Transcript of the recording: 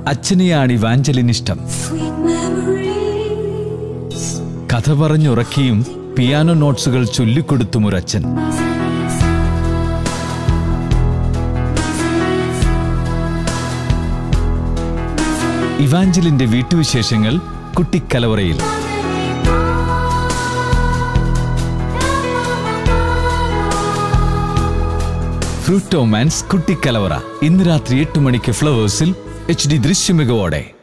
അച്ഛനെയാണ് ഇവാഞ്ചലിന് ഇഷ്ടം Sweet memories. കഥ പറഞ്ഞുറക്കിയും piano നോട്ട്സുകൾ ചൊല്ലിക്കൊടുത്തും ഒരച്ഛൻ ഇവാഞ്ചലിന്റെ വീട്ടുവിശേഷങ്ങൾ കുട്ടിക്കലവറയിൽ ഫ്രൂട്ടോമാൻസ് കുട്ടിക്കലവറ ഇന്ന് രാത്രി എട്ട് മണിക്ക് ഫ്ലവേഴ്സിൽ എച്ച് ഡി ദൃശ്യമികവോടെ